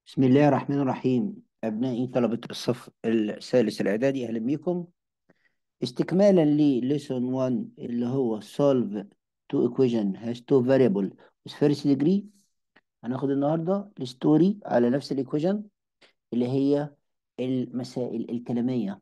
بسم الله الرحمن الرحيم أبنائي طلبة الصف الثالث الإعدادي أهلا بكم استكمالا لليسون 1 اللي هو solve two equation has two variable with first degree هناخد النهاردة الستوري على نفس الإيكويشن اللي هي المسائل الكلامية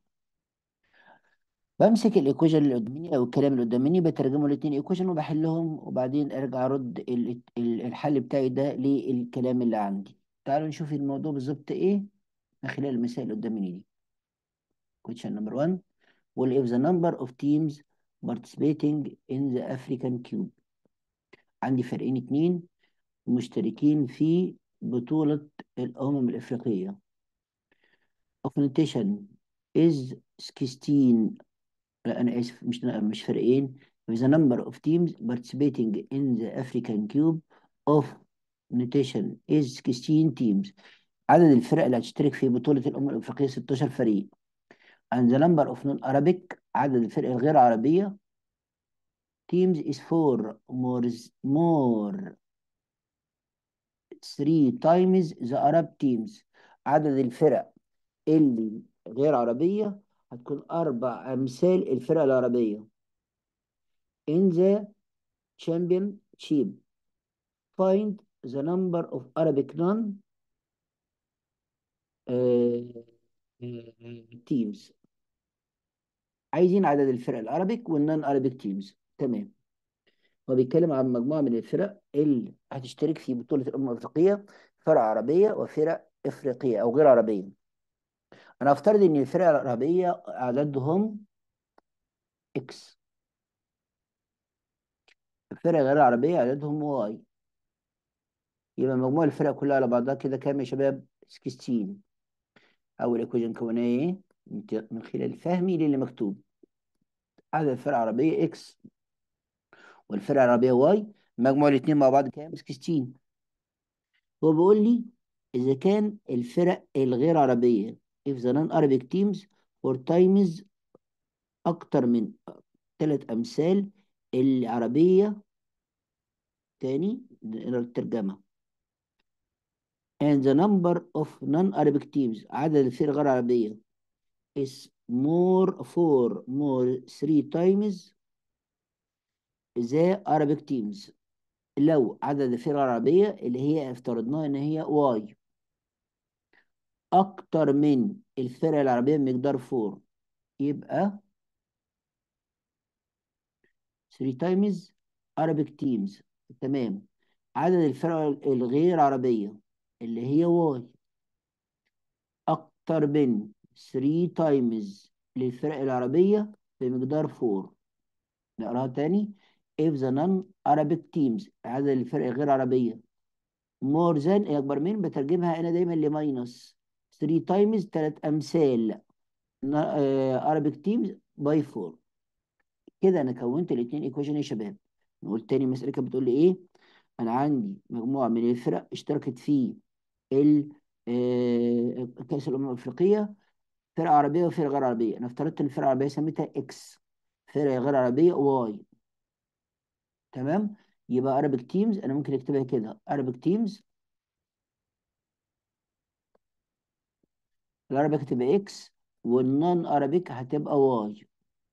بمسك الإيكويشن اللي قدامي أو الكلام اللي قدامي بترجمه لاتنين إيكويشن وبحلهم وبعدين أرجع أرد ال- ال- الحل بتاعي ده للكلام اللي عندي تعالوا نشوف الموضوع بالظبط إيه من خلال المسائل اللي قدامي دي question number one will if the number of teams participating in the African Cube عندي فريقين اتنين مشتركين في بطولة الأمم الإفريقية of notation is 16 لا أنا آسف مش مش فريقين if the number of teams participating in the African Cube of notation is 16 teams عدد الفرق اللي هتشترك في بطولة الأمم الأفريقية 16 فريق and the number of non-Arabic عدد الفرق الغير عربية teams is four more more three times the Arab teams عدد الفرق اللي غير عربية هتكون أربع أمثال الفرق العربية in the championship find the number of Arabic non uh, uh, teams عايزين عدد الفرق العربيك والنون Arabic teams تمام هو بيتكلم عن مجموعة من الفرق اللي هتشترك في بطولة الأمم الأفريقية فرق عربية وفرق إفريقية أو غير عربية أنا أفترض إن الفرق العربية عددهم إكس الفرق غير العربية عددهم واي يبقى مجموع الفرق كلها على بعضها كده كام يا شباب 16 أول إيكويشن كونها إيه من من خلال فهمي للي مكتوب عدد الفرق العربية إكس والفرق العربية واي مجموع الاتنين مع بعض كام 16 هو بيقول لي إذا كان الفرق الغير عربية if the non-Arabic teams four times أكتر من ثلاث أمثال العربية تاني نقرا الترجمة and the number of non-Arabic teams عدد الفرق غير عربية is more four more three times the Arabic teams لو عدد الفرق العربية اللي هي افترضناها ان هي واي اكتر من الفرق العربية بمقدار 4 يبقى 3 times Arabic teams تمام عدد الفرق الغير عربية اللي هي واي اكتر من 3 times للفرق العربية بمقدار 4 نقراها تاني if the non-Arabic teams عدد الفرق الغير عربية more than أكبر من بترجمها أنا دايما لماينس 3 times 3 أمثال Arabic teams by 4 كده أنا كونت الاثنين ايكويشن يا شباب نقول تاني المسألة كانت بتقول لي إيه أنا عندي مجموعة من الفرق اشتركت في ال كأس الأمم الأفريقية فرقة عربية وفرقة غير عربية أنا افترضت إن الفرقة العربية سميتها إكس فرقة غير عربية واي تمام يبقى Arabic teams انا ممكن اكتبها كده Arabic teams العربية هتبقى اكس والنون Arabic هتبقى واي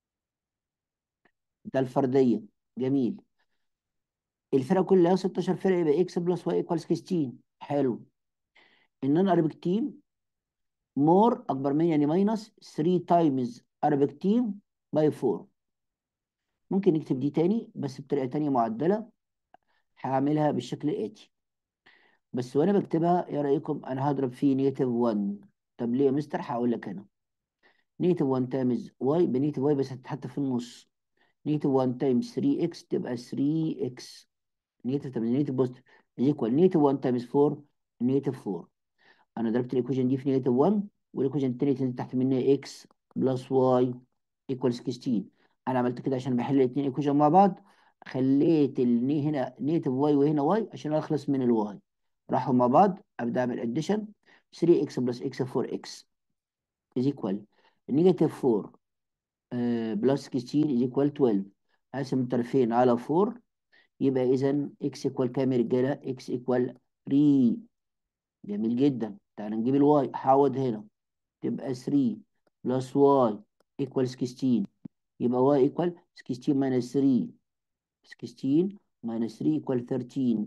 ده الفردية جميل الفرقة كلها 16 فرقة يبقى اكس بلس واي ايكوال 16 حلو النون Arabic team مور اكبر من يعني ماينس 3 تايمز Arabic team باي 4 ممكن نكتب دي تاني بس بطريقة تانية معدلة هعملها بالشكل الآتي بس وانا بكتبها ايه رأيكم انا هضرب فيه نيجاتيف 1 طب ليه يا مستر هقول لك انا نيجاتيف 1 تايمز واي بنيجاتيف واي بس هتتحط في النص نيجاتيف 1 تايمز 3 اكس تبقى 3 اكس نيجاتيف تايمز نيجاتيف بوزيتيف ايكوال نيجاتيف 1 تايمز 4 نيجاتيف 4 انا ضربت الايكويشن دي في نيجاتيف 1 والايكويشن الثانيه تنزل تحت منها اكس بلس واي ايكوال 16 انا عملت كده عشان بحل الاثنين ايكويشن مع بعض خليت الني هنا نيجاتيف واي وهنا واي عشان اخلص من الواي راحوا مع بعض ابدا اعمل اديشن 3 اكس بلس اكس 4 اكس is equal نيجاتيف 4 بلس 16 is equal 12 هقسم الطرفين على 4 يبقى اذا اكس ايكوال كام يا رجاله اكس ايكوال 3 جميل جدا تعال نجيب الواي حاول هنا تبقى 3 بلس واي ايكوال 16 يبقى واي ايكوال 16 ماينس 3 16 ماينس 3 ايكوال 13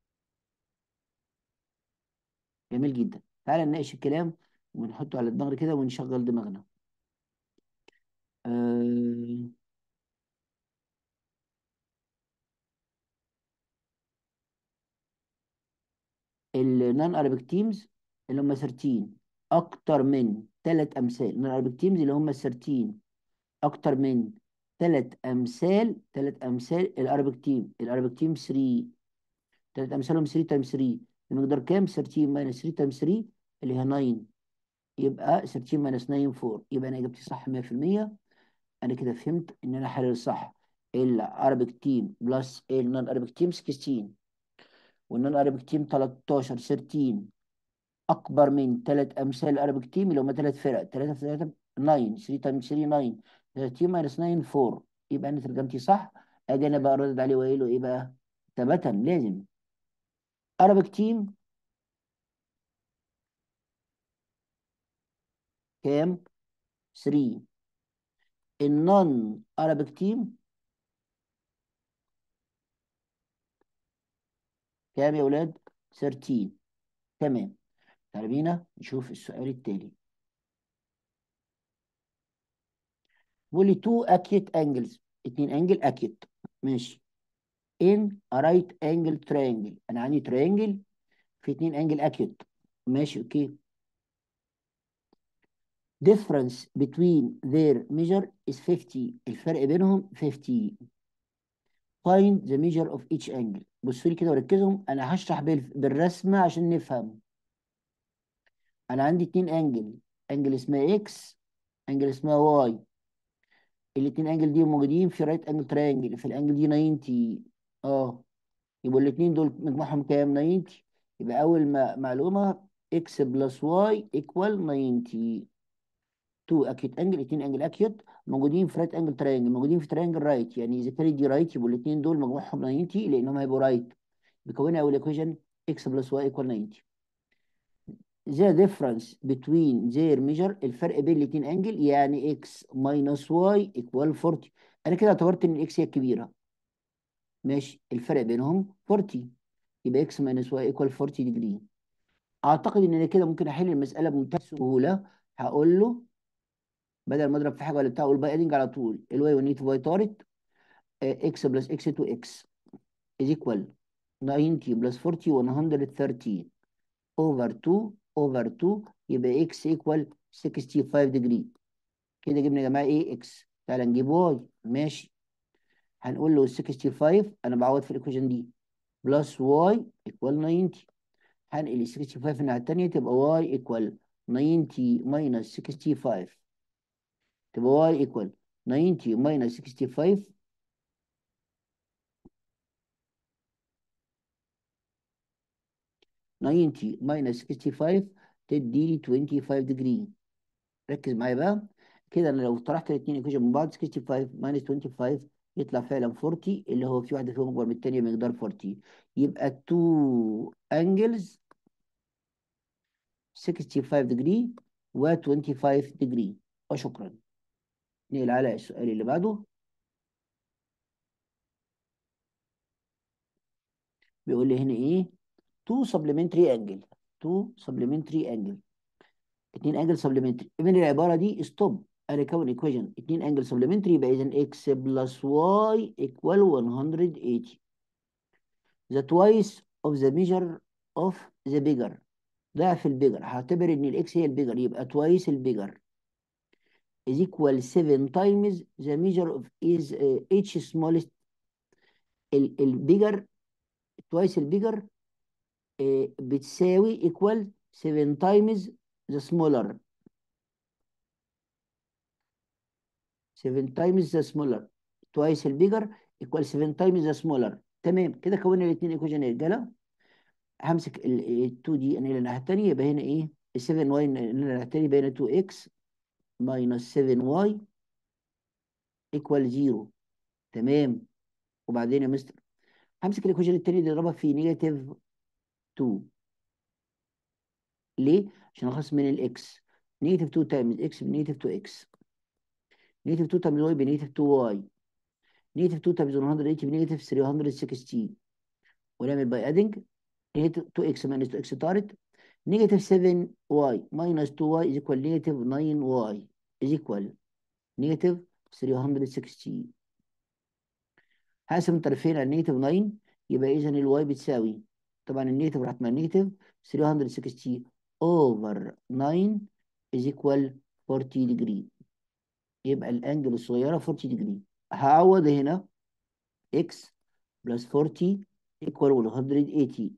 جميل جدا تعالى نناقش الكلام ونحطه على دماغنا كده ونشغل دماغنا أه... النون ارابيك تيمز اللي هم 13 اكتر من ثلاث امثال النون ارابيك تيمز اللي هم 13 اكتر من ثلاث امثال ثلاث امثال الارابيك تيم الارابيك تيم 3 ثلاث امثالهم 3 تايمز 3 المقدار كام 13 ماينس 3 تايمز 3 اللي هي 9 يبقى 13 ماينس 9 4 يبقى انا اجابتي صح 100% انا كده فهمت ان انا حلل صح الارابيك تيم بلس النون ارابيك تيم 16 والنون ارابيك تيم 13 13 اكبر من ثلاث امثال الارابيك تيم اللي هم ثلاث فرق 3 في 3 9 3 تايمز 3 9 13 ماينس 9 4 يبقى انا ترجمتي صح اجي انا بقى ردد عليه واقول له ايه بقى ثبتا لازم ارابيك تيم كام 3 النون ارابيك تيم كام يا اولاد 13 تمام تعالى بينا نشوف السؤال التالي بيقول لي تو اكيت انجلز اتنين انجل اكيت ماشي in a right angle triangle انا عندي تريانجل في اتنين انجل اكيت ماشي اوكي difference between their measure is 50 الفرق بينهم 50 find the measure of each angle بصوا لي كده وركزهم انا هشرح بال- بالرسمه عشان نفهم انا عندي اتنين انجل انجل اسمها اكس انجل اسمها واي الاتنين انجل دي موجودين في رايت انجل تريانجل في الانجل دي 90 اه يبقوا الاتنين دول مجموعهم كام 90 يبقى اول ما معلومه اكس بلس واي ايكوال 90 تو اكيوت انجل اتنين انجل اكيوت موجودين في رايت انجل تريانجل موجودين في تريانجل رايت يعني اذا كانت دي رايت يبقوا الاتنين دول مجموعهم 90 لانهم هيبقوا رايت بيكونوا اول ايكويشن اكس بلس واي ايكوال 90 the difference between their measure الفرق بين الاتنين انجل يعني x minus y equal 40 انا كده اعتبرت ان الاكس هي الكبيره ماشي الفرق بينهم 40 يبقى x minus y equal 40 degree اعتقد ان انا كده ممكن احل المساله بمنتهى السهوله هقول له بدل ما اضرب في حاجه ولا بتاع اقول باي ادنج على طول الواي والنيت باي طارت x بلس x 2 x is equal 90 بلس 40 113 over 2 over 2 يبقى x equal 65 degree كده جبنا يا جماعه ايه x تعالى نجيب y ماشي هنقول له 65 انا بعوض في الايكويشن دي بلس y equal 90 هنقل ال 65 الناحيه الثانيه تبقى y equal 90 minus 65 تبقى y equal 90 minus 65 90 minus 65 تديني 25 degree ركز معايا بقى كده انا لو طرحت الاثنين ايكويشن من بعض 65 minus 25 يطلع فعلا 40 اللي هو في واحده فيهم اكبر من الثانيه بمقدار 40 يبقى 2 angles 65 degree و 25 degree وشكرا نقل على السؤال اللي بعده بيقول لي هنا ايه 2 supplementary angle 2 supplementary angle اتنين انجل سبلمنتري من العباره دي ستوب انا كون ايكويشن اتنين انجل سبلمنتري يبقى اذا اكس بلس واي ايكوال 180 the twice of the measure of the bigger ضعف البيجر هعتبر ان الاكس هي البيجر يبقى twice البيجر is equal 7 times the measure of is uh, each smallest ال- البيجر twice البيجر uh, بتساوي equal 7 times the smaller 7 times the smaller twice البيجر equal 7 times the smaller تمام كده كونا الاثنين ايكويشن يا رجاله همسك ال 2 دي انقلها الناحيه الثانيه يبقى هنا ايه ال 7 واي انقلها الناحيه الثانيه يبقى هنا 2 اكس minus 7 واي equal 0 تمام وبعدين يا مستر همسك الايكويشن الثاني دي اضربها في نيجاتيف 2 ليه؟ عشان اخلص من الاكس نيجاتيف 2 تايمز اكس بنيجاتيف 2 اكس نيجاتيف 2 تايمز واي بنيجاتيف 2 واي نيجاتيف 2 تايمز 180 بنيجاتيف 316 ونعمل باي ادنج نيجاتيف 2 اكس ماينس 2 اكس طارت نيجاتيف 7 واي ماينس 2 واي از ايكوال نيجاتيف 9 واي از ايكوال نيجاتيف 316 هقسم الطرفين على نيجاتيف 9 يبقى اذا الواي بتساوي طبعا النيجاتيف راحت مع النيجاتيف 360 اوفر 9 از ايكوال 40 ديجري يبقى الانجل الصغيره 40 ديجري هعوض هنا x بلس 40 ايكوال 180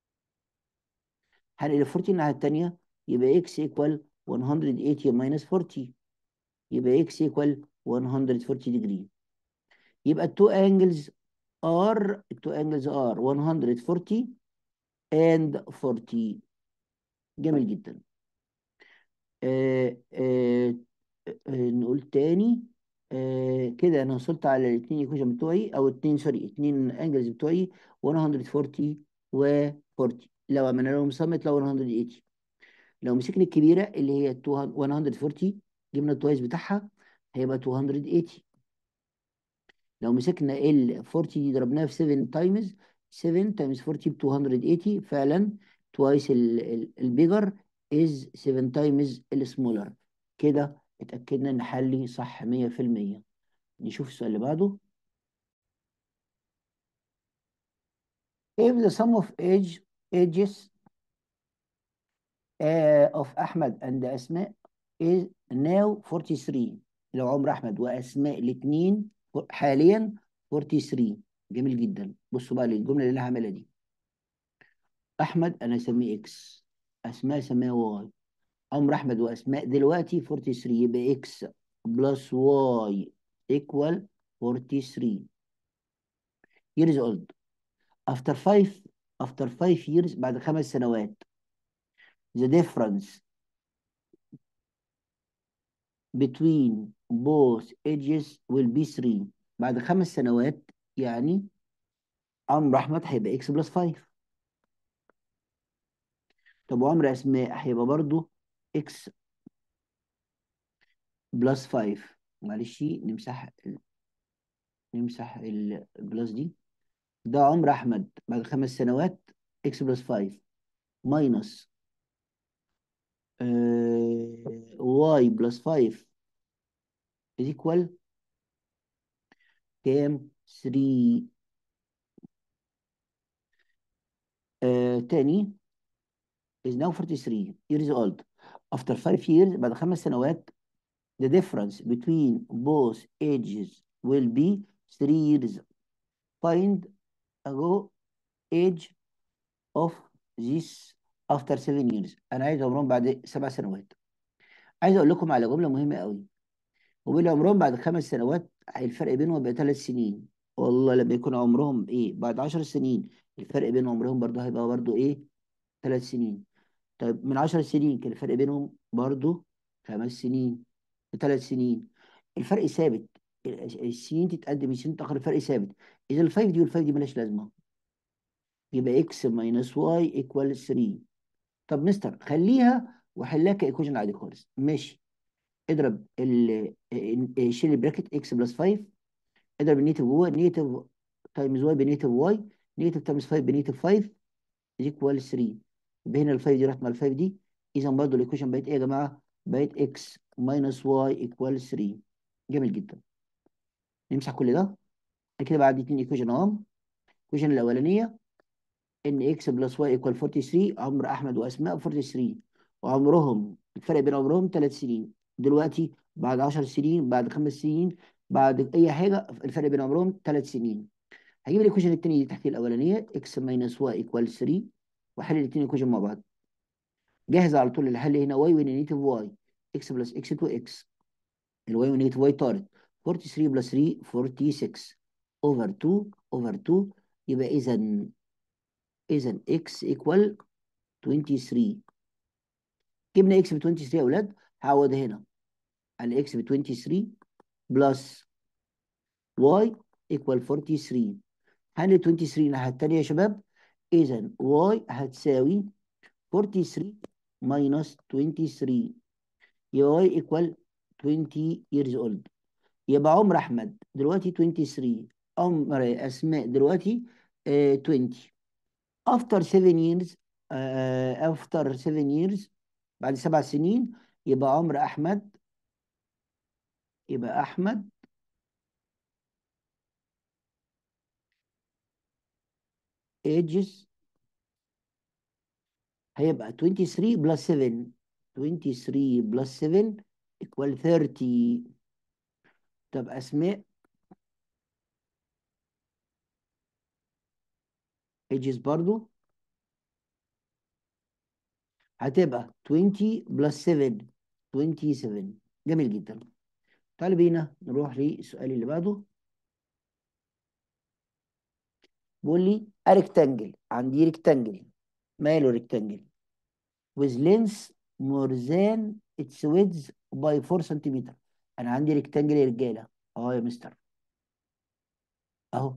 هنقل 40 الناحيه الثانيه يبقى x ايكوال 180 ماينس 40 يبقى x ايكوال 140 ديجري يبقى التو انجلز ار التو انجلز ار 140 and 40 جميل جدا آه آه آه نقول تاني آه كده انا وصلت على الاثنين ايكويشن بتوعي او اثنين سوري اثنين انجلز بتوعي 140 و 40 لو عملنا لهم سمت لو 180 لو مسكنا الكبيره اللي هي 140 جبنا التوايس بتاعها هيبقى 280 لو مسكنا ال 40 دي ضربناها في 7 تايمز 7 تايمز 40 ب 280 فعلا توايس البيجر از 7 تايمز السمولر كده اتأكدنا ان حلي صح 100% نشوف السؤال اللي بعده if the sum of age ages uh, of أحمد and أسماء is now 43 لو عمر أحمد وأسماء الاثنين حاليا 43 جميل جدا بصوا بقى للجملة اللي أنا هعملها دي أحمد أنا أسميه إكس أسماء أسميها واي عمر أحمد وأسماء دلوقتي 43 يبقى إكس بلس واي equal 43 years old after 5 after 5 years بعد خمس سنوات the difference between both ages will be 3 بعد خمس سنوات يعني عمرو احمد هيبقى اكس بلس 5 طب وعمرو اسماء هيبقى برضو اكس بلس 5 معلش نمسح ال... نمسح البلس دي ده عمر احمد بعد خمس سنوات اكس بلس 5 ماينس واي بلس 5 is equal كام 3 آه تاني is now 43 years old after 5 years بعد خمس سنوات the difference between both ages will be 3 years find ago age of this after 7 years انا عايز عمرهم بعد سبع سنوات عايز اقول لكم على جمله مهمه قوي وبين عمرهم بعد خمس سنوات الفرق بينهم يبقى ثلاث سنين والله لما يكون عمرهم ايه بعد 10 سنين الفرق بين عمرهم برضه هيبقى برضه ايه ثلاث سنين طيب من 10 سنين كان الفرق بينهم برضه خمس سنين ثلاث سنين الفرق ثابت السنين تتقدم السنين تتاخر الفرق ثابت اذا الفايف دي والفايف دي مالهاش لازمه يبقى اكس ماينس واي ايكوال 3 طب مستر خليها وحلها كايكويشن عادي خالص ماشي اضرب ال شيل البراكت اكس بلس 5 اضرب النيتف جوه نيتف تايمز واي بنيتف واي نيتف تايمز 5 بنيتف 5 ايكوال 3 يبقى هنا ال 5 دي راحت مع ال 5 دي اذا برضه الايكويشن بقت ايه يا جماعه؟ بقت اكس ماينس واي ايكوال 3 جميل جدا نمسح كل ده كده بعد اتنين ايكويشن اهو الايكويشن الاولانيه ان اكس بلس واي ايكوال 43 عمر احمد واسماء 43 وعمرهم الفرق بين عمرهم 3 سنين دلوقتي بعد 10 سنين بعد خمس سنين بعد اي حاجه الفرق بين عمرهم 3 سنين هجيب الايكويشن الثانيه دي تحت الاولانيه اكس ماينس واي ايكوال 3 واحل الاثنين ايكويشن مع بعض جاهز على طول الحل هنا واي ونيتيف واي اكس بلس اكس 2 اكس الواي ونيتيف واي طارت 43 بلس 3 46 اوفر 2 اوفر 2 يبقى اذا اذا اكس ايكوال 23 جبنا اكس ب 23 يا اولاد هعوض هنا على اكس ب 23 بلس واي ايكوال 43 هنقل 23 الناحيه الثانيه يا شباب اذا واي هتساوي 43 minus 23 يبقى y equal 20 years old يبقى عمر احمد دلوقتي 23 عمر اسماء دلوقتي آه 20 after 7 years آه after 7 years بعد سبع سنين يبقى عمر احمد يبقى احمد ages هيبقى 23 بلس 7 23 بلس 7 equal 30 طب اسماء ages برضو هتبقى 20 بلس 7 27 جميل جدا تعالوا بينا نروح للسؤال اللي بعده بيقول لي ريكتانجل عندي ريكتانجل ماله ريكتانجل with length more than its width by 4 سنتيمتر انا عندي ريكتانجل يا رجاله اهو يا مستر اهو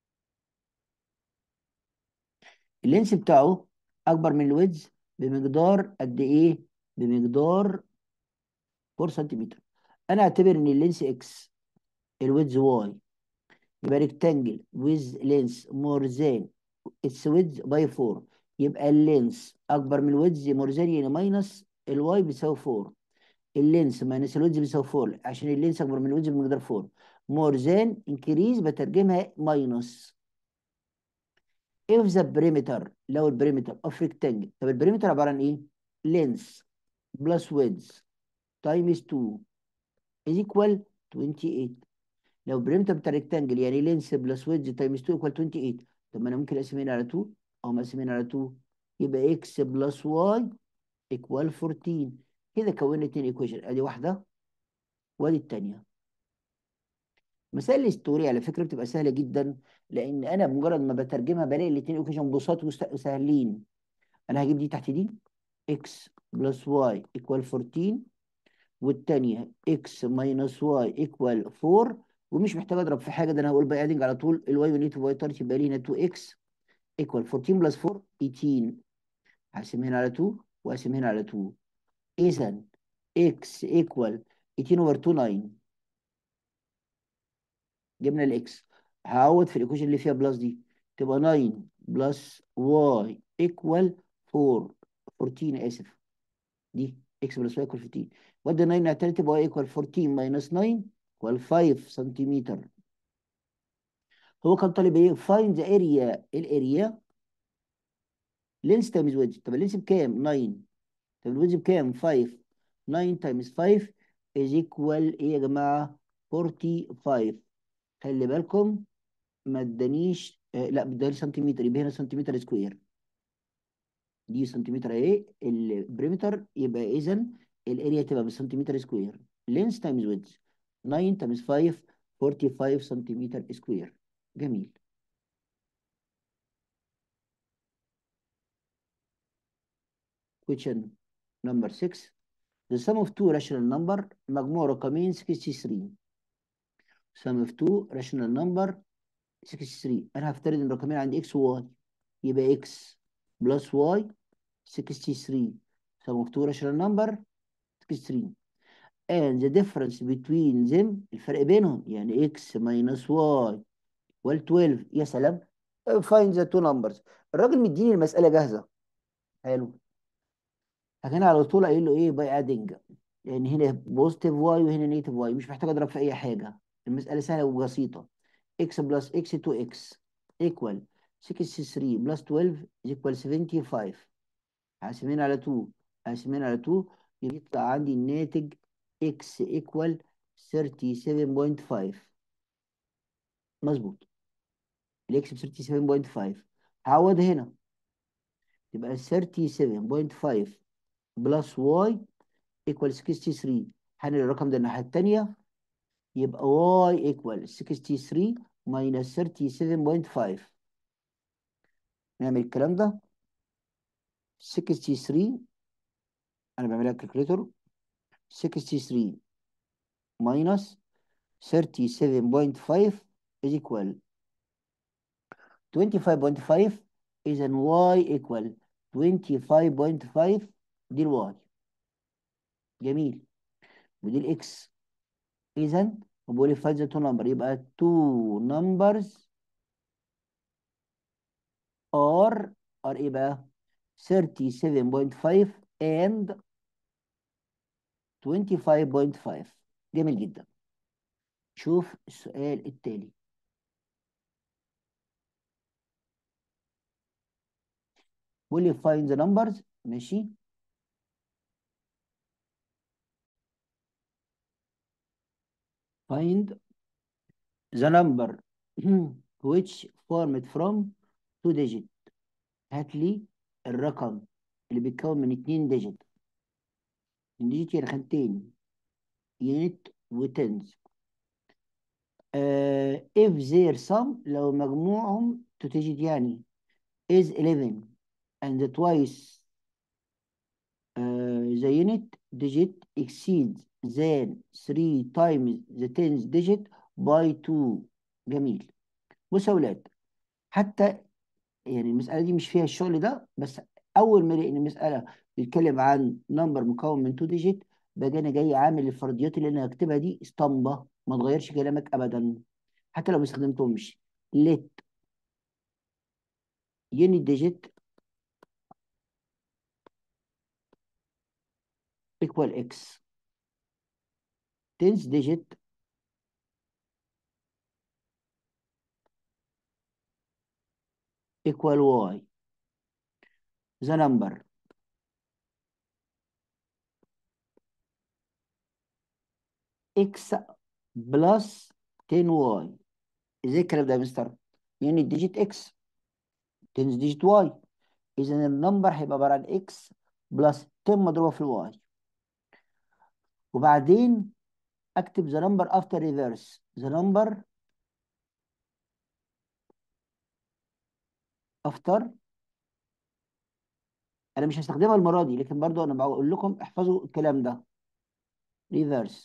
اللينس بتاعه اكبر من الويدز بمقدار قد ايه بمقدار 4 سنتيمتر انا اعتبر ان اللينس اكس الويدز واي يبقى ريكتانجل with length more than its width by 4 يبقى اللينس اكبر من الويدز more than يعني ماينس الواي بيساوي 4 اللينس ماينس الويدز بيساوي 4 عشان اللينس اكبر من الويدز بمقدار 4 more than increase بترجمها ماينس if the perimeter لو البريمتر of rectangle طب البريمتر عباره عن ايه؟ length plus width times 2 is equal 28 لو البريمتر بتاع ريكتانجل يعني لينس بلس ويدج تايمز 2 ايكوال 28 طب ما انا ممكن اقسم هنا على 2 او مقسمين على 2 يبقى اكس بلس واي ايكوال 14 كده كوننا اتنين ايكويشن ادي واحده وادي الثانيه مسائل الهستوري على فكره بتبقى سهله جدا لان انا بمجرد ما بترجمها بلاقي الاثنين ايكويشن بساط وسهلين انا هجيب دي تحت دي اكس بلس واي ايكوال 14 والثانيه اكس ماينس واي ايكوال 4 ومش محتاج اضرب في حاجه ده انا هقول باي ادنج على طول الواي ونيتيف واي طارت يبقى لي هنا 2 اكس ايكوال 14 بلس 4 18 هقسم هنا على 2 واقسم هنا على 2 اذا اكس ايكوال 18 اوفر 2 9 جبنا الاكس هعوض في الايكويشن اللي فيها بلس دي تبقى 9 بلس واي ايكوال 4 14 اسف دي اكس بلس واي ايكوال 15 ودي 9 على 3 تبقى واي ايكوال 14 ماينس 9 ايكوال 5 سنتيمتر هو كان طالب ايه؟ فايند ذا اريا الاريا لينس تايمز ويدج طب اللينس بكام؟ 9 طب الويدج بكام؟ 5 9 تايمز 5 از ايكوال ايه يا جماعه؟ 45 خلي بالكم ما ادانيش آه لا اداني سنتيمتر يبقى هنا سنتيمتر سكوير دي سنتيمتر اهي البريمتر يبقى اذا الاريا تبقى بالسنتيمتر سكوير لينس تايمز ويدج 9 تايمز 5 45 سنتيمتر سكوير جميل question number 6 the sum of two rational number مجموع رقمين 63 sum of two rational number 63 انا هفترض ان الرقمين عندي x و y يبقى x plus y 63 sum of two rational number 63 and the difference between them الفرق بينهم يعني x minus y equal 12 يا سلام find the two numbers الراجل مديني المسألة جاهزة حلو لكن على طول قايل له ايه باي ادنج لان هنا بوزيتيف واي وهنا نيجاتيف واي مش محتاج اضرب في اي حاجه المساله سهله وبسيطه x بلس x 2x equal 63 بلس 12 equal 75 قاسمين على 2 قاسمين على 2 يطلع عندي الناتج x equal 37.5 مظبوط الاكس ب 37.5 هعوض هنا يبقى 37.5 بلس واي ايكوال 63 هنقل الرقم ده الناحيه الثانيه يبقى واي ايكوال 63 ماينس 37.5 نعمل الكلام ده 63 انا بعملها كالكوليتور 63 ماينس 37.5 is equal 25.5 اذا y equal 25.5 دي الواي جميل ودي الاكس اذا بقول لي فايند ذا تو نمبر يبقى تو نمبرز ار ار ايه بقى 37.5 and 25.5 جميل جدا شوف السؤال التالي بيقول لي find the numbers ماشي find the number which formed from two digit هات لي الرقم اللي بيتكون من اتنين ديجيت ديجيت يعني خانتين يونت وتنز uh, if their sum لو مجموعهم تو digit يعني is 11 and twice uh, the unit digit exceeds than 3 times the tens digit by 2 جميل بص يا ولاد حتى يعني المسألة دي مش فيها الشغل ده بس أول ما الاقي إن المسألة بتتكلم عن نمبر مكون من 2 ديجيت باجي أنا جاي عامل الفرضيات اللي أنا هكتبها دي اسطمبة ما تغيرش كلامك أبدا حتى لو ما استخدمتهمش let unit digit equal x tens digit equal y the number x plus 10y ازاي الكلام ده يا مستر يعني ديجيت x تنس ديجيت y اذا النمبر هيبقى عباره عن x بلس 10 مضروبه في الواي وبعدين اكتب the number after reverse the number after انا مش هستخدمها المره دي لكن برضو انا بقول لكم احفظوا الكلام ده reverse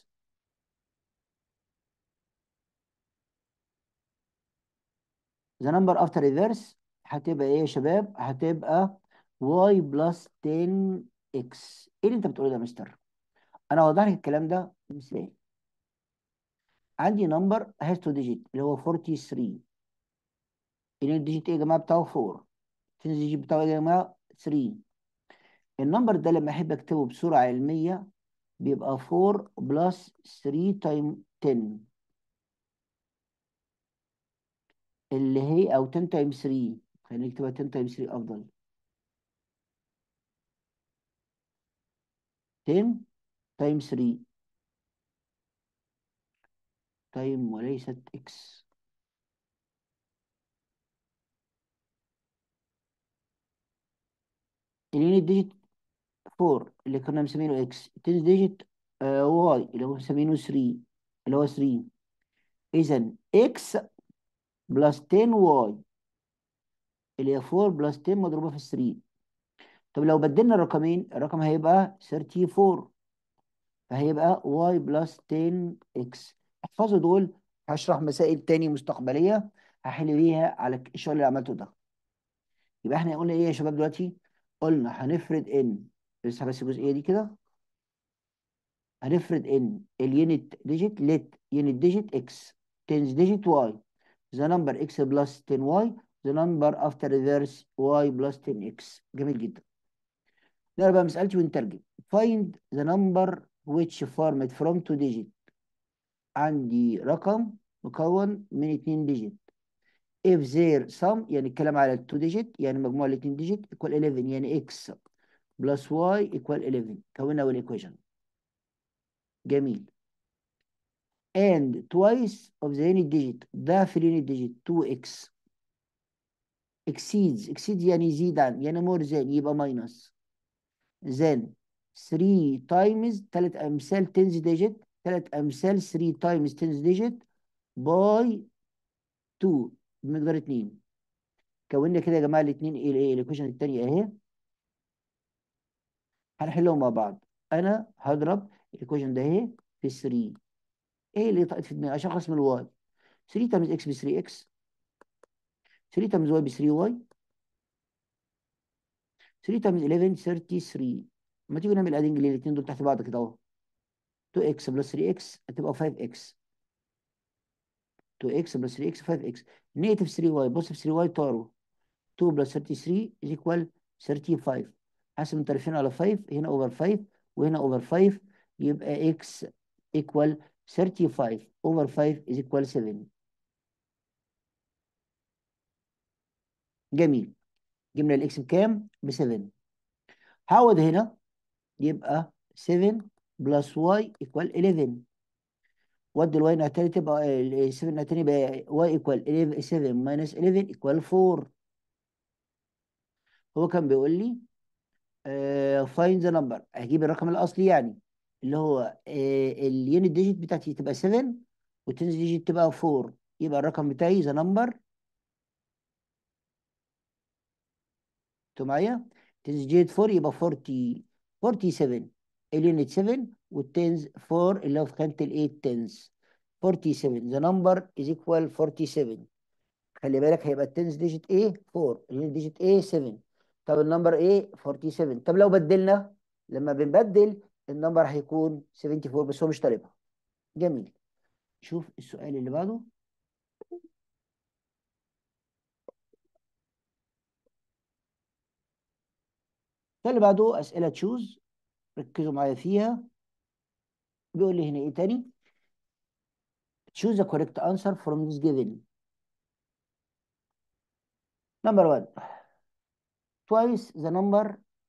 the number after reverse هتبقى ايه يا شباب هتبقى y plus 10x ايه اللي انت بتقوله ده يا مستر انا هوضح لك الكلام ده بمثال عندي نمبر has two digit اللي هو 43 الديجيت ايه يا جماعه بتاعه 4 الديجيت بتاعه ايه يا جماعه 3 النمبر ده لما احب اكتبه بصوره علميه بيبقى 4 بلس 3 تايم 10 اللي هي او 10 تايم 3 خلينا نكتبها 10 تايم 3 افضل 10 تايم 3 تايم وليست اكس اليونت ديجيت 4 اللي كنا مسمينه اكس 10 ديجيت واي اللي هو مسمينه 3 اللي هو 3 اذا اكس بلس 10 واي اللي هي 4 بلس 10 مضروبه في 3 طب لو بدلنا الرقمين الرقم هيبقى 34 فهيبقى y بلس 10x احفظوا دول هشرح مسائل تاني مستقبلية هحل بيها على الشغل اللي عملته ده يبقى احنا قلنا ايه يا شباب دلوقتي قلنا هنفرض ان لسه بس الجزئية دي كده هنفرض ان اليونت ديجيت ليت يونت ديجيت x تنس ديجيت y the number x plus 10y the number after reverse y plus 10x جميل جدا نقرا بقى مسألتي ونترجم find the number which formed from two digit عندي رقم مكون من اتنين digit if their sum يعني الكلام على التو digit يعني مجموع الاتنين digit equal 11 يعني x plus y equal 11 كونا اول equation جميل and twice of the unit digit ده في اليونت digit 2x exceeds exceeds يعني يزيد عن يعني more than يبقى minus then 3 times 3 امثال 10 ديجيت 3 امثال 3 times 10 ديجيت باي 2 بمقدار 2 كونا كده يا جماعه الاثنين ايه الايه الايكويشن الثانيه اهي هنحلهم مع بعض انا هضرب الايكويشن ده اهي في 3 ايه اللي طلعت في دماغي عشان اخلص من الواي 3 تايمز اكس ب 3 اكس 3 تايمز واي ب 3 واي 3 تايمز 11 33 ما تيجي نعمل ادنج للاثنين دول تحت بعض كده اهو 2x بلس 3x هتبقى 5x 2x بلس 3x 5x نيجاتيف 3y بوزيتيف 3y طاروا 2 بلس 33 is equal 35 حاسب من طرفين على 5 هنا اوفر 5 وهنا اوفر 5 يبقى x equal 35 over 5 is equal 7 جميل جبنا الاكس بكام؟ ب 7 هعوض هنا يبقى 7 بلس واي equal 11 ودي الواي ناحية التانية تبقى ال 7 ناحية التانية يبقى واي equal 11 7 minus 11 equal 4 هو كان بيقول لي uh, find the number هجيب الرقم الأصلي يعني اللي هو اليونت ديجيت بتاعتي تبقى 7 والتنس ديجيت تبقى 4 يبقى الرقم بتاعي ذا نمبر انتوا معايا تنس ديجيت 4 يبقى 40 47 اليونت 7 والتنس 4 اللي هو في خانة ال 8 تنس 47 ذا نمبر از ايكوال 47 خلي بالك هيبقى التنس ديجيت ايه 4 اليونت ديجيت ايه 7 طب النمبر ايه 47 طب لو بدلنا لما بنبدل النمبر هيكون 74 بس هو مش طالبها جميل شوف السؤال اللي بعده السؤال اللي بعده أسئلة تشوز ركزوا معايا فيها بيقول لي هنا ايه تاني choose the correct answer from this given number one twice the number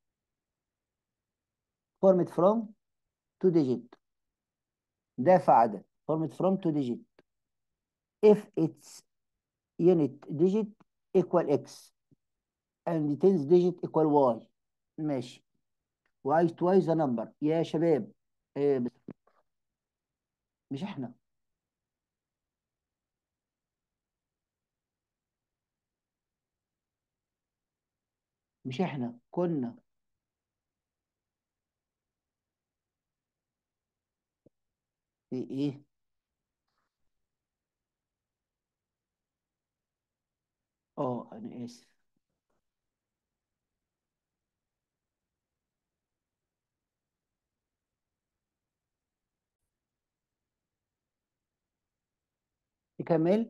formed from two digit ده فعدد formed from two digit if its unit digit equal x and tens digit equal y ماشي وعايز twice the number يا شباب إيه بس مش احنا مش احنا كنا في ايه اه انا اسف نكمل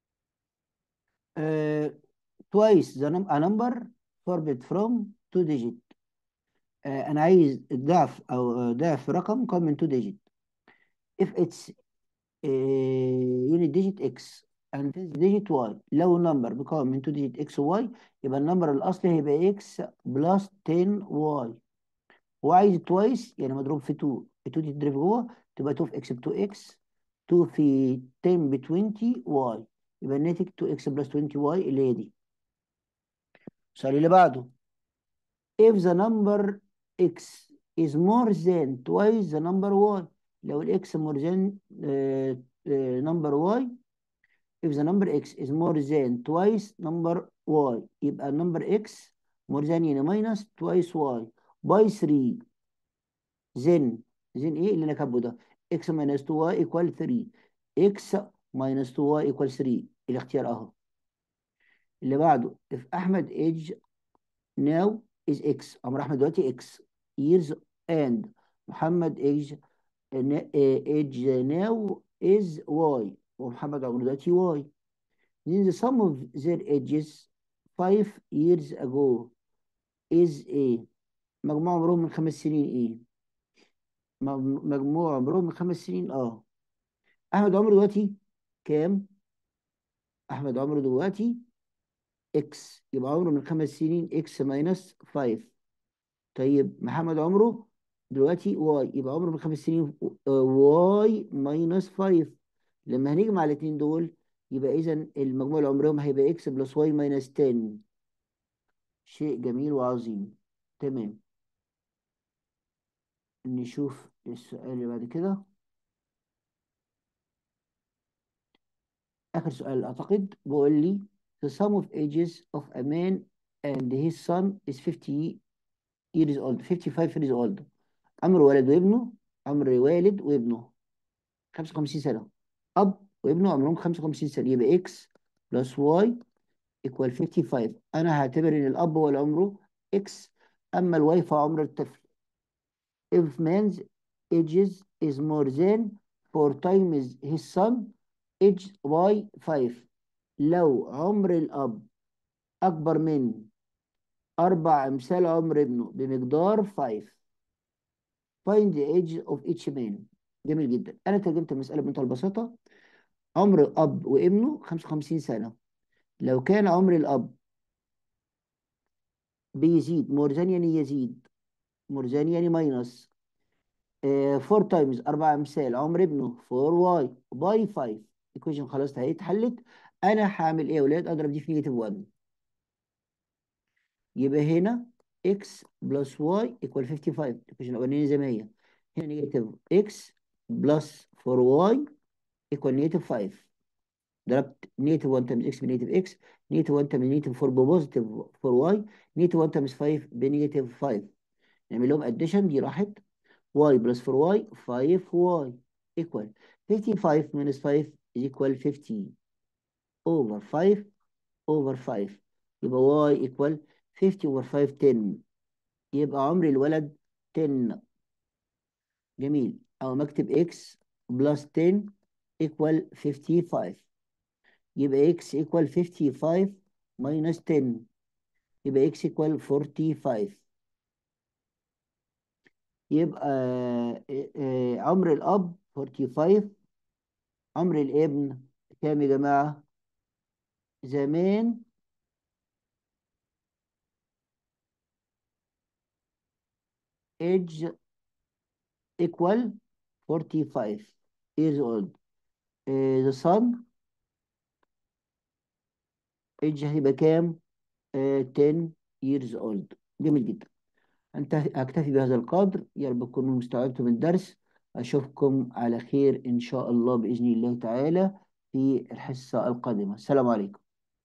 uh, twice the num a number formed from two digit uh, انا عايز الضعف او ضعف رقم مكون من two digit if it's uh, unit digit x and this digit y لو النمبر مكون من two digit x و y يبقى النمبر الاصلي هيبقى x plus 10y وعايز twice يعني مضروب في 2 2 دي تضرب جوه تبقى 2 في x ب 2x 2 في 10 ب 20y يبقى الناتج 2x بلس 20y اللي هي دي السؤال اللي بعده if the number x is more than twice the number y لو ال x more than uh, uh, number y if the number x is more than twice number y يبقى number x more than يعني minus twice y by 3 then then ايه اللي انا كاتبه ده x minus 2y equal 3 x minus 2y equal 3 الاختيار اهو اللي بعده if احمد age now is x امر احمد دلوقتي x years and محمد age age now is y ومحمد عمره دلوقتي y then the sum of their ages 5 years ago is a مجموع عمرهم من خمس سنين ايه مجموع عمرهم من خمس سنين اه احمد عمره دلوقتي كام احمد عمره دلوقتي اكس يبقى عمره من خمس سنين اكس ماينس 5 طيب محمد عمره دلوقتي واي يبقى عمره من خمس سنين واي ماينس 5 لما هنجمع الاثنين دول يبقى اذا المجموع اللي عمرهم هيبقى اكس بلس واي ماينس 10 شيء جميل وعظيم تمام نشوف السؤال اللي بعد كده آخر سؤال أعتقد بيقول لي the sum of ages of a man and his son is 50 years old 55 years old عمر ولد وابنه عمر والد وابنه 55 سنة أب وابنه عمرهم 55 سنة يبقى x plus y equal 55 أنا هعتبر إن الأب هو اللي عمره x أما الواي فعمر الطفل if man's ages is more than four times his son age by 5 لو عمر الأب أكبر من أربع أمثال عمر ابنه بمقدار 5 find the age of each man جميل جدا أنا ترجمت المسألة بمنتهى البساطة عمر الأب وابنه 55 سنة لو كان عمر الأب بيزيد more than يعني يزيد more than يعني ماينس 4 تايمز أربع أمثال عمر ابنه 4 واي باي 5 ايكويشن خلاص اهي اتحلت أنا هعمل إيه يا ولاد أضرب دي في نيجاتيف 1 يبقى هنا x بلس y equal 55 الايكويشن الأولانية زي ما هي هنا نيجاتيف x بلس 4y equal نيجاتيف 5 ضربت نيجاتيف 1 تايمز x بنيجاتيف x نيجاتيف 1 تايمز نيجاتيف 4 ببوزيتيف 4y نيجاتيف 1 تايمز 5 بنيجاتيف 5 نعمل لهم اديشن دي راحت y بلس 4y 5y equal 55 minus 5 is equal 50 over 5 over 5 يبقى y equal 50 over 5 10 يبقى عمر الولد 10 جميل أو مكتب x بلس 10 equal 55 يبقى x equal 55 minus 10 يبقى x equal 45 يبقى آه، آه، عمر الأب 45 عمر الابن كام يا جماعة؟ زمان age equal 45 years old uh, the son age هيبقى كام uh, 10 years old جميل جدا انتهي اكتفي بهذا القدر يا رب تكونوا مستوعبتم من الدرس اشوفكم على خير ان شاء الله باذن الله تعالى في الحصه القادمه السلام عليكم